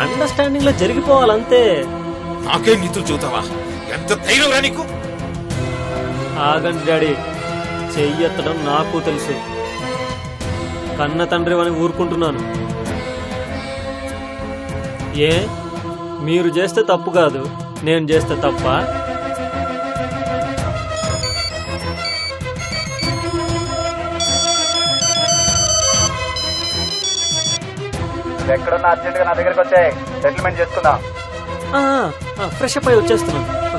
Understanding లో జరిగిపోవాలంతే నాకే నీతులు చూతావా ఎంత ధైర్యం రా నీకు ఆగండి డాడీ చెయ్యెత్తడం నాకు తెలుసు కన్న తండ్రి అని ఊరుకుంటున్నాను ఏ మీరు చేస్తే తప్పు కాదు నేను చేస్తే తప్ప ఎక్కడున్నా అర్జెంట్ గా నా దగ్గరికి వచ్చాయి సెటిల్మెంట్ చేసుకుందాం ఫ్రెష్ అప్ అయి వచ్చేస్తున్నాను ఆ.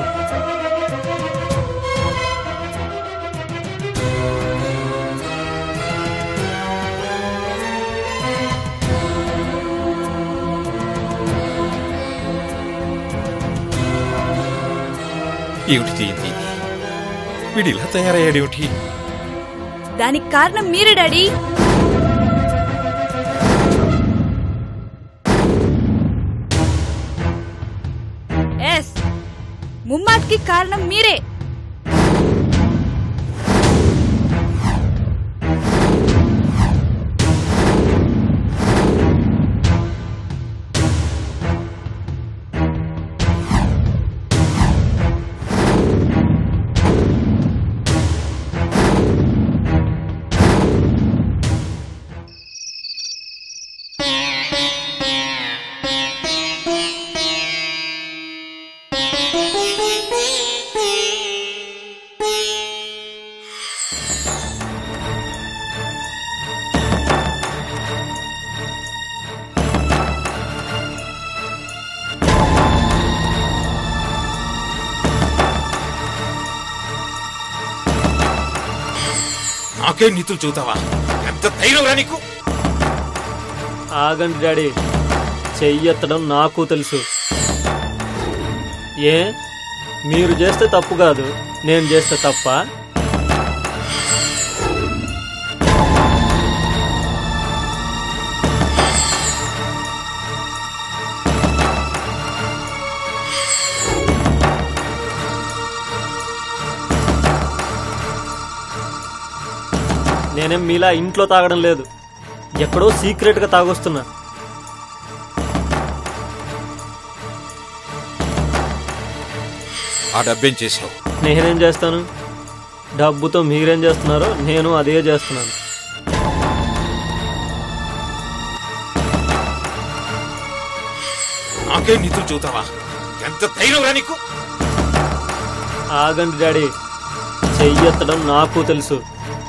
ఏమిటి జయంతి వీడు ఇలా తయారయ్యాడేమిటి దానికి కారణం మీరే డాడీ ఎస్ ముమ్మాటికి కారణం మీరే నాకే నీతులు చూతావా ఎంత ధైర్యం రా నీకు ఆగండి డాడీ చెయ్యెత్తడం నాకు తెలుసు ఏ మీరు చేస్తే తప్పు కాదు నేను చేస్తే తప్ప నేనేం మీలా ఇంట్లో తాగడం లేదు ఎక్కడో సీక్రెట్గా తాగొస్తున్నా ఆ డబ్బేం చేసావు నేనేం చేస్తాను డబ్బుతో మీరేం చేస్తున్నారో నేను అదే చేస్తున్నాను నాకే నీతులు చూతావా ఎంత ధైర్యం రా నీకు ఆగండి డాడీ చెయ్యెత్తడం నాకు తెలుసు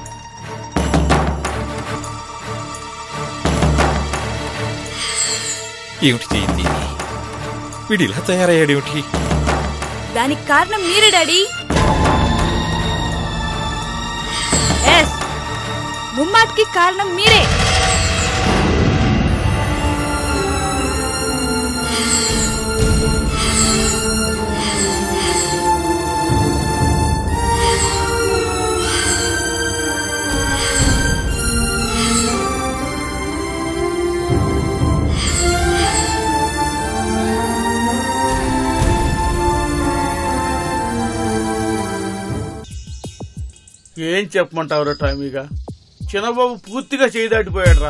ఏమిటి జయంతి వీడు ఇలా తయారయ్యాడేమిటి దానికి కారణం మీరే డాడీ ఎస్ ముమ్మాటికి కారణం మీరే ఏం చెప్పమంటావురా టామీగా చిన్నబాబు పూర్తిగా చేయి దాటిపోయాడురా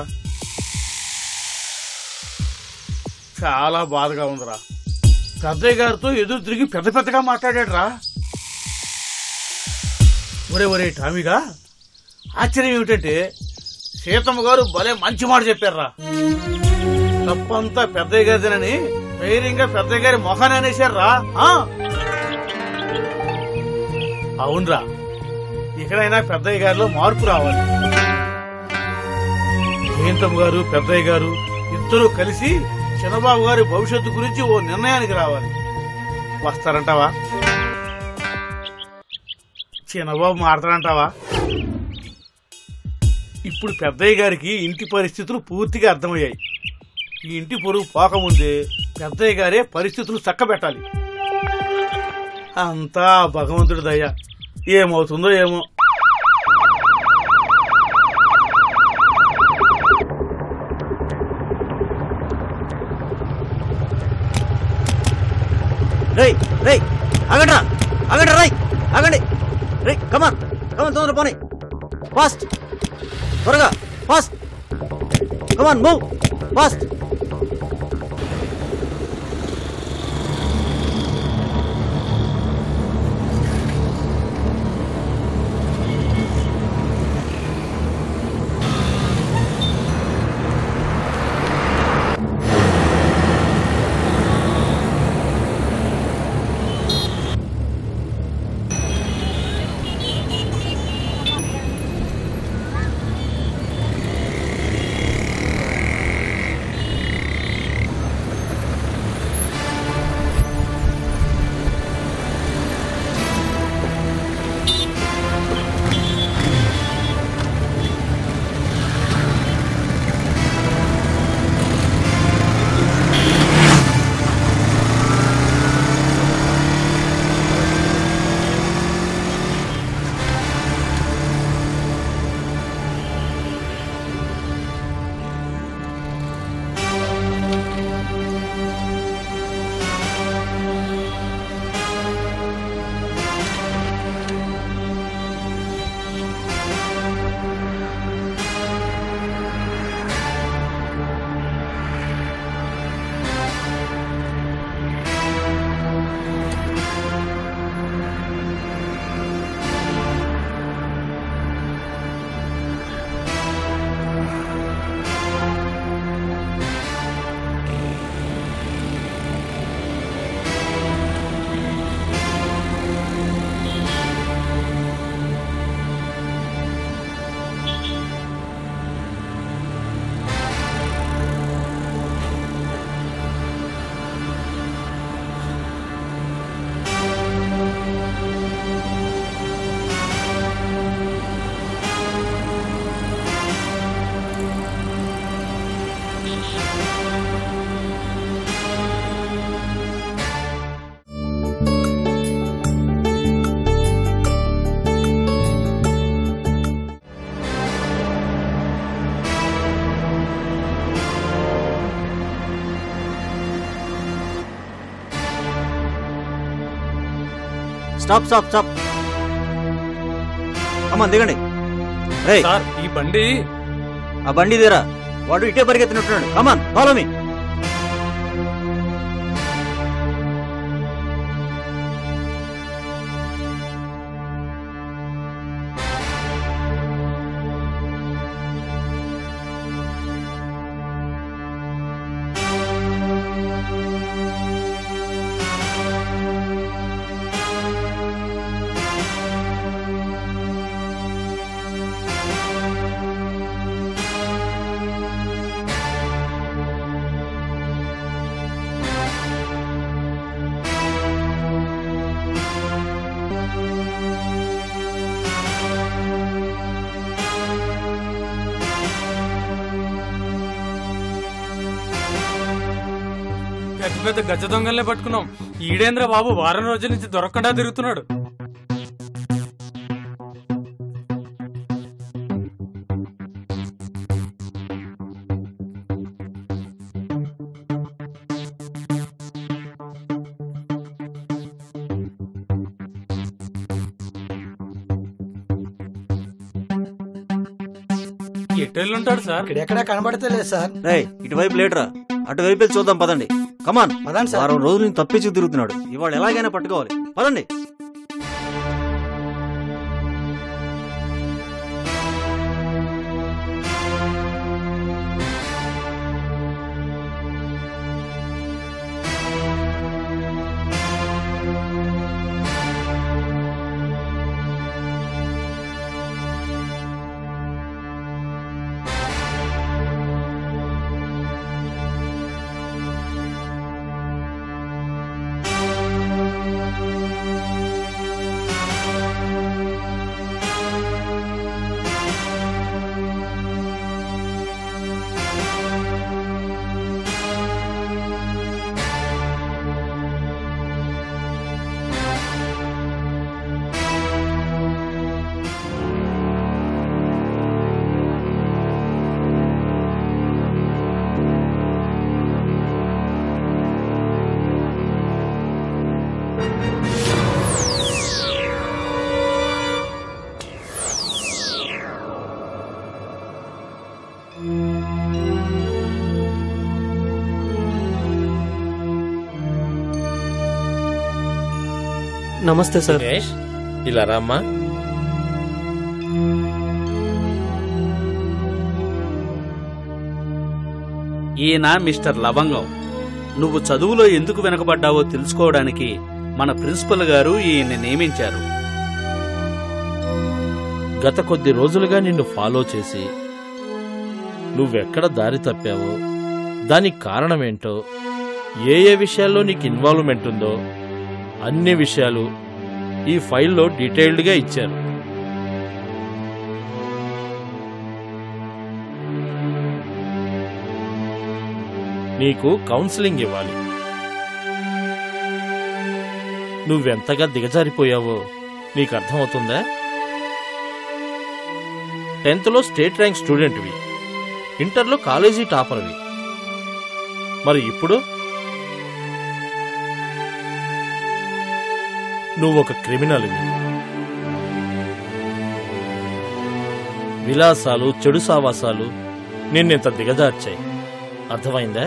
చాలా బాధగా ఉందిరా పెద్దయ్య గారితో ఎదురు తిరిగి పెద్ద పెద్దగా మాట్లాడాడురా ఒరే ఒరే టామీగా ఆశ్చర్యం ఏమిటంటే సీతమ్మ గారు భలే మంచి మాట చెప్పారా తప్పంతా పెద్దయ్య గారిదేనని ధైర్యంగా పెద్దయ్య గారి మొహాన్ని అనేశారా ఆ? అవునరా ఇకనైనా పెద్దయ్య గారిలో మార్పు రావాలి జయంతమ్మ గారు పెద్దయ్య గారు ఇద్దరూ కలిసి చిన్నబాబు గారి భవిష్యత్తు గురించి ఓ నిర్ణయానికి రావాలి వస్తారంటావా చిన్నబాబు మారతారంటావా ఇప్పుడు పెద్దయ్య గారికి ఇంటి పరిస్థితులు పూర్తిగా అర్థమయ్యాయి ఈ ఇంటి పొరుగు పోకముందే పెద్దయ్య గారే పరిస్థితులు చక్కబెట్టాలి అంతా ఆ భగవంతుడి దయ ఏమవుతుందో ఏమో రేయ్ రేయ్ ఆగండి ఆగండి రై ఆగండి రేయ్ కమాన్ కమాన్ తొందర పోనీ ఫాస్ట్ త్వరగా fast come on move fast stop stop stop come on దిగండి రే సార్ ఈ బండి ఆ బండి తీరా వాడు ఇటే పరిగెత్తినట్టున్నాడు కమాన్ ఫాలో మీ పెద్ద పెద్ద గజ దొంగల్నే పట్టుకున్నాం ఈడేంద్ర బాబు వారం రోజుల నుంచి దొరకకుండా తిరుగుతున్నాడు ఎట్టెళ్ళుంటాడు సార్ ఇక్కడెక్కడా కనబడతలేదు సార్ రే ఇటువైపు లేటరా అటువైపు వెళ్ళి చూద్దాం పదండి కమాన్ పదండి సార్. వారం రోజుల నుంచి తప్పించి తిరుగుతున్నాడు ఇవాళ ఎలాగైనా పట్టుకోవాలి పదండి నమస్తే సార్ దినేష్ ఇలా రామ్మా ఈయన మిస్టర్ లవంగం నువ్వు చదువులో ఎందుకు వెనకబడ్డావో తెలుసుకోవడానికి మన ప్రిన్సిపల్ గారు ఈయన్ని నియమించారు గత కొద్ది రోజులుగా నిన్ను ఫాలో చేసి నువ్వెక్కడ దారి తప్పావో దానికి కారణమేంటో ఏ ఏ విషయాల్లో నీకు ఇన్వాల్వ్మెంట్ ఉందో అన్ని విషయాలు ఈ ఫైల్లో డీటెయిల్డ్గా ఇచ్చారు నీకు కౌన్సిలింగ్ ఇవ్వాలి నువ్వెంతగా దిగజారిపోయావో నీకు అర్థమవుతుందా టెన్త్లో స్టేట్ ర్యాంక్ స్టూడెంట్వి ఇంటర్లో కాలేజీ టాపర్వి మరి ఇప్పుడు నువ్వు ఒక క్రిమినల్వి విలాసాలు చెడు సావాసాలు నిన్నెంత దిగజార్చాయి అర్థమైందా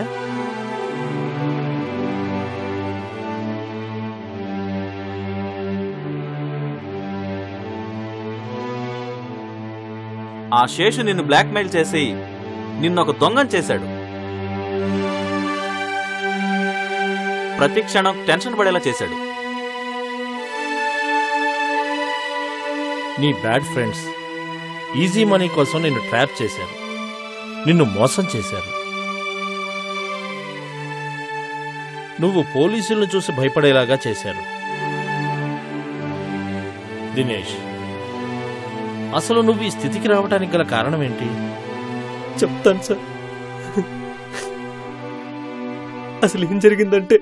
ఆ శేషు నిన్ను బ్లాక్మెయిల్ చేసి నిన్నొక దొంగం చేశాడు ప్రతి క్షణం టెన్షన్ పడేలా చేశాడు నీ బ్యాడ్ ఫ్రెండ్స్ ఈజీ మనీ కోసం నిన్ను ట్రాప్ చేశారు నిన్ను మోసం చేశారు నువ్వు పోలీసులను చూసి భయపడేలాగా చేశారు దినేష్ అసలు నువ్వు ఈ స్థితికి రావడానికి గల కారణం ఏంటి చెప్తాను సార్ అసలు ఏం జరిగిందంటే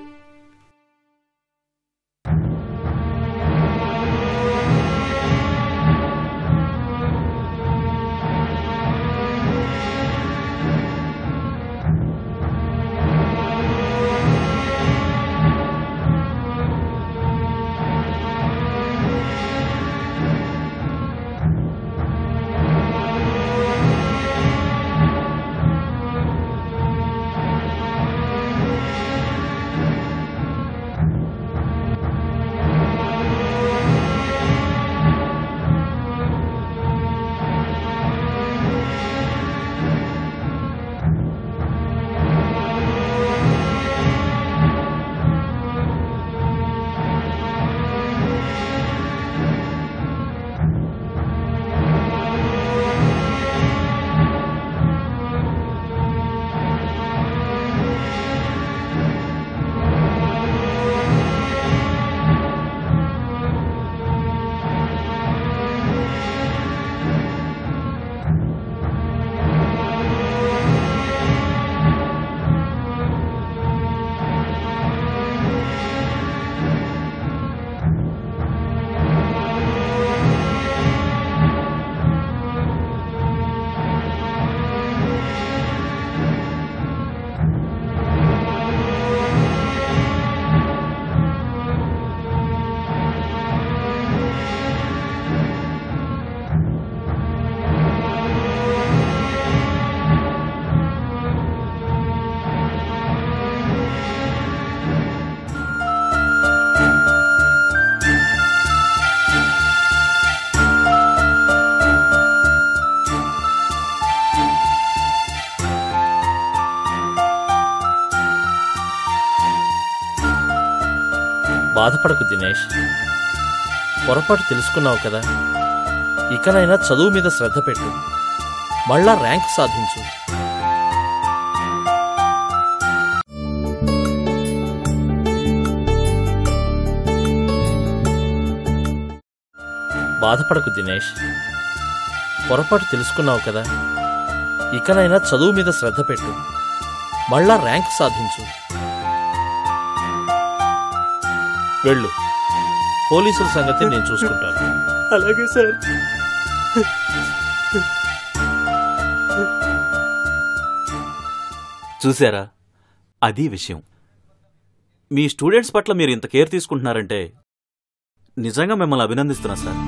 బాధపడకు దినేష్ పొరపాటు తెలుసుకున్నావు కదా ఇకనైనా చదువు మీద శ్రద్ధ పెట్టు మళ్ళా ర్యాంక్ సాధించు బాధపడకు దినేష్ పొరపాటు తెలుసుకున్నావు కదా ఇకనైనా చదువు మీద శ్రద్ధ పెట్టు మళ్ళా ర్యాంక్ సాధించు వెళ్ళు పోలీసుల సంగతి నేను చూసుకుంటాను అలాగే సార్ చూశారా అది విషయం మీ స్టూడెంట్స్ పట్ల మీరు ఇంత కేర్ తీసుకుంటున్నారంటే నిజంగా మిమ్మల్ని అభినందిస్తున్నా సార్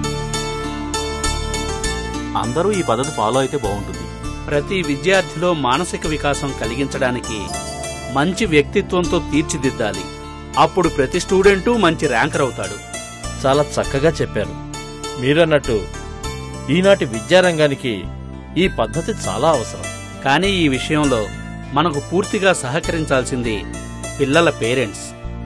అందరూ ఈ పద్ధతి ఫాలో అయితే బాగుంటుంది ప్రతి విద్యార్థిలో మానసిక వికాసం కలిగించడానికి మంచి వ్యక్తిత్వంతో తీర్చిదిద్దాలి అప్పుడు ప్రతి స్టూడెంటు మంచి ర్యాంకర్ అవుతాడు చాలా చక్కగా చెప్పారు మీరన్నట్టు ఈనాటి విద్యారంగానికి ఈ పద్ధతి చాలా అవసరం కానీ ఈ విషయంలో మనకు పూర్తిగా సహకరించాల్సింది పిల్లల పేరెంట్స్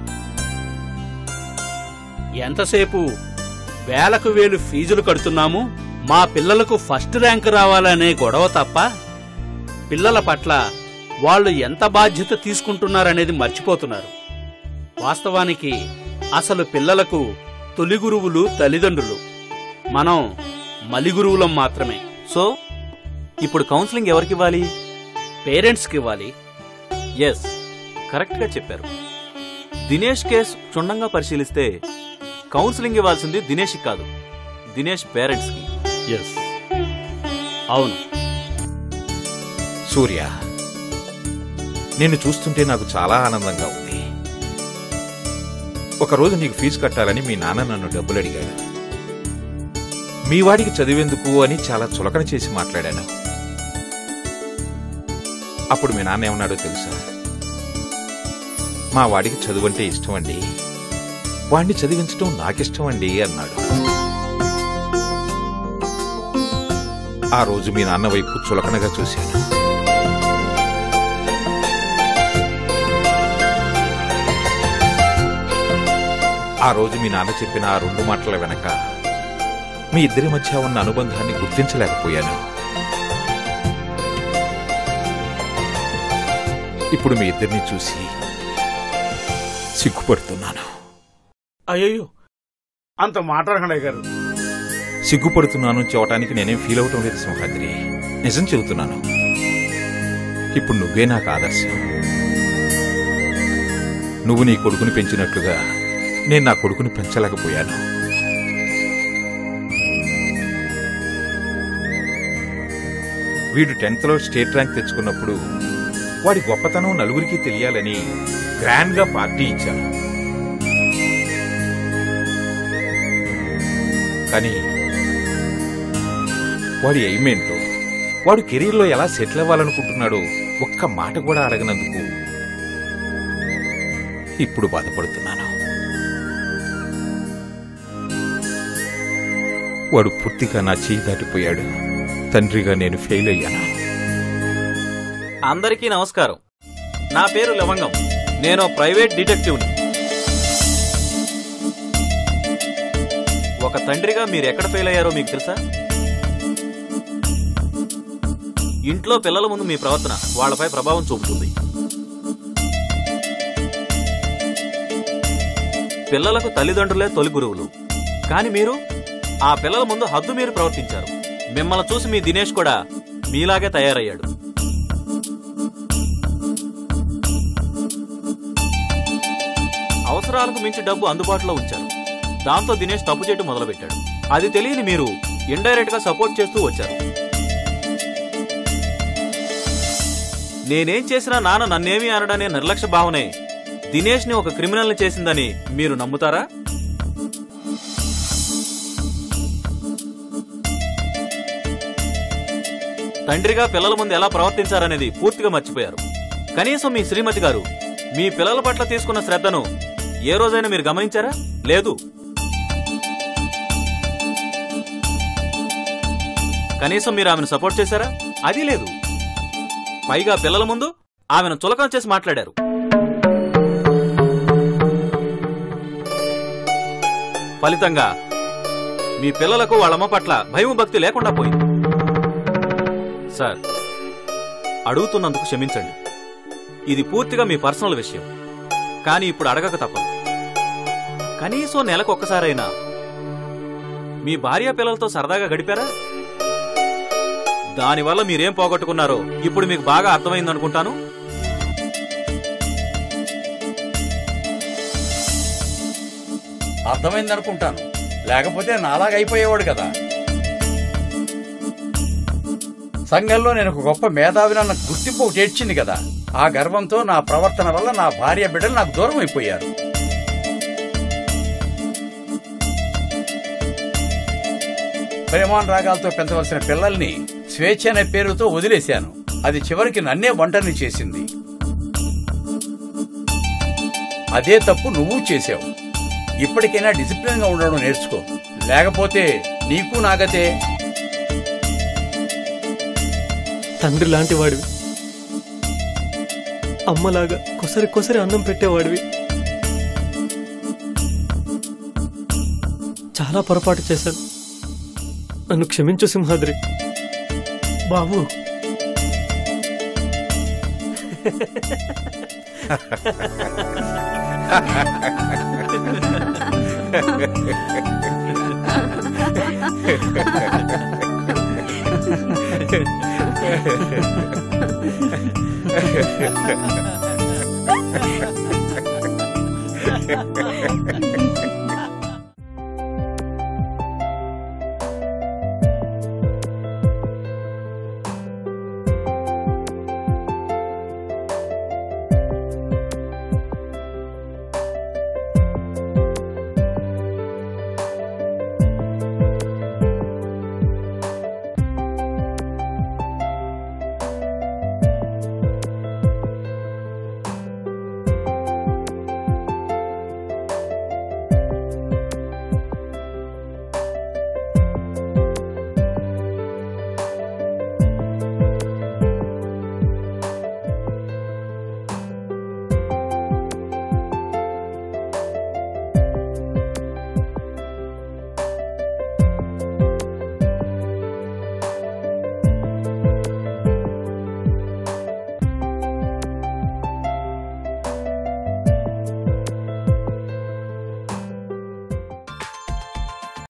ఎంతసేపు వేలకు వేలు ఫీజులు కడుతున్నాము మా పిల్లలకు ఫస్ట్ ర్యాంక్ రావాలనే గొడవ తప్ప పిల్లల పట్ల వాళ్ళు ఎంత బాధ్యత తీసుకుంటున్నారనేది మర్చిపోతున్నారు వాస్తవానికి అసలు పిల్లలకు తొలి గురువులు తల్లిదండ్రులు మనం మలిగురువులం మాత్రమే సో ఇప్పుడు కౌన్సిలింగ్ ఎవరికివ్వాలి పేరెంట్స్కి ఇవ్వాలి ఎస్ కరెక్ట్గా చెప్పారు దినేష్ కేస్ క్షుణ్ణంగా పరిశీలిస్తే కౌన్సిలింగ్ ఇవ్వాల్సింది దినేష్కి కాదు దినేష్ పేరెంట్స్కి ఎస్ అవును సూర్య నిన్ను చూస్తుంటే నాకు చాలా ఆనందంగా ఉంది ఒకరోజు నీకు ఫీజు కట్టాలని మీ నాన్న నన్ను డబ్బులు అడిగాడు మీ వాడికి చదివేందుకు అని చాలా చులకన చేసి మాట్లాడాను అప్పుడు మీ నాన్న ఏమన్నాడో తెలుసా మా వాడికి చదువు అంటే ఇష్టం అండి వాణ్ణి చదివించడం నాకిష్టం అండి అన్నాడు ఆ రోజు మీ నాన్న వైపు చులకనగా చూశాను ఆ రోజు మీ నాన్న చెప్పిన ఆ రెండు మాటల వెనక మీ ఇద్దరి మధ్య ఉన్న అనుబంధాన్ని గుర్తించలేకపోయాను ఇప్పుడు మీ ఇద్దరిని చూసి సిగ్గుపడుతున్నాను అయ్యో అంత మాట్లాడకండి గారు సిగ్గుపడుతున్నాను చెప్పటానికి నేనేం ఫీల్ అవటం లేదు సింహాద్రి నిజం చెబుతున్నాను ఇప్పుడు నువ్వే నాకు ఆదర్శం నువ్వు నీ కొడుకుని పెంచినట్లుగా నేను నా కొడుకుని పెంచలేకపోయాను వీడు టెన్త్లో స్టేట్ ర్యాంక్ తెచ్చుకున్నప్పుడు వాడి గొప్పతనం నలుగురికి తెలియాలని గ్రాండ్గా పార్టీ ఇచ్చాను కానీ వాడి ఎయిమేంటో వాడు కెరీర్లో ఎలా సెటిల్ అవ్వాలనుకుంటున్నాడో ఒక్క మాట కూడా అడగనందుకు ఇప్పుడు బాధపడుతున్నాను వాడు పూర్తిగా నా చేయి దాటిపోయాడు తండ్రిగా నేను ఫెయిల్ అయ్యాను అందరికీ నమస్కారం నా పేరు లవంగం నేను ప్రైవేట్ డిటెక్టివ్ని ఒక తండ్రిగా మీరు ఎక్కడ ఫెయిల్ అయ్యారో మీకు తెలుసా ఇంట్లో పిల్లల ముందు మీ ప్రవర్తన వాళ్ళపై ప్రభావం చూపుతుంది పిల్లలకు తల్లిదండ్రులే తొలి గురువులు కానీ మీరు ఆ పిల్లల ముందు హద్దు మీరు ప్రవర్తించారు మిమ్మల్ని చూసి మీ దినేష్ కూడా మీలాగే తయారయ్యాడు అవసరాలకు మించి డబ్బు అందుబాటులో ఉంచారు దాంతో దినేష్ తప్పు చేయటం మొదలుపెట్టాడు అది తెలియని మీరు ఇండైరెక్ట్ గా సపోర్ట్ చేస్తూ వచ్చారు నేనేం చేసినా నాన్న నన్నేమీ అనడనే నిర్లక్ష్య భావనే దినేష్ ని ఒక క్రిమినల్ ని చేసిందని మీరు నమ్ముతారా తండ్రిగా పిల్లల ముందు ఎలా ప్రవర్తించారనేది పూర్తిగా మర్చిపోయారు కనీసం మీ శ్రీమతి గారు మీ పిల్లల పట్ల తీసుకున్న శ్రద్ధను ఏ రోజైనా మీరు గమనించారా లేదు కనీసం మీరు ఆమెను సపోర్ట్ చేశారా అది లేదు పైగా పిల్లల ముందు ఆమెను చులకన చేసి మాట్లాడారు ఫలితంగా మీ పిల్లలకు వాళ్ళమ్మ పట్ల భయం భక్తి లేకుండా పోయింది సార్ అడుగుతున్నందుకు క్షమించండి ఇది పూర్తిగా మీ పర్సనల్ విషయం కానీ ఇప్పుడు అడగక తప్పదు కనీసం నెలకు ఒక్కసారైనా మీ భార్య పిల్లలతో సరదాగా గడిపారా దానివల్ల మీరేం పోగొట్టుకున్నారో ఇప్పుడు మీకు బాగా అర్థమైందనుకుంటాను అర్థమైంది అనుకుంటాను లేకపోతే నాలాగా అయిపోయేవాడు కదా సంఘంలో నేను ఒక గొప్ప మేధావినన్న గుర్తింపు ఒకటి ఏడ్చింది కదా ఆ గర్వంతో నా ప్రవర్తన వల్ల నా భార్య బిడ్డలు నాకు దూరం అయిపోయారు ప్రేమాన్ రాగాలతో పెంచవలసిన పిల్లల్ని స్వేచ్ఛ అనే పేరుతో వదిలేశాను అది చివరికి నన్నే ఒంటరిని చేసింది అదే తప్పు నువ్వు చేసావు ఇప్పటికైనా డిసిప్లిన్ గా ఉండడం నేర్చుకో లేకపోతే నీకు నాగతే తండ్రి లాంటి వాడివి అమ్మలాగా కొసరి కొసరి అన్నం పెట్టేవాడివి చాలా పొరపాటు చేశాను నన్ను క్షమించు సింహాద్రి బాబు Ha ha ha ha.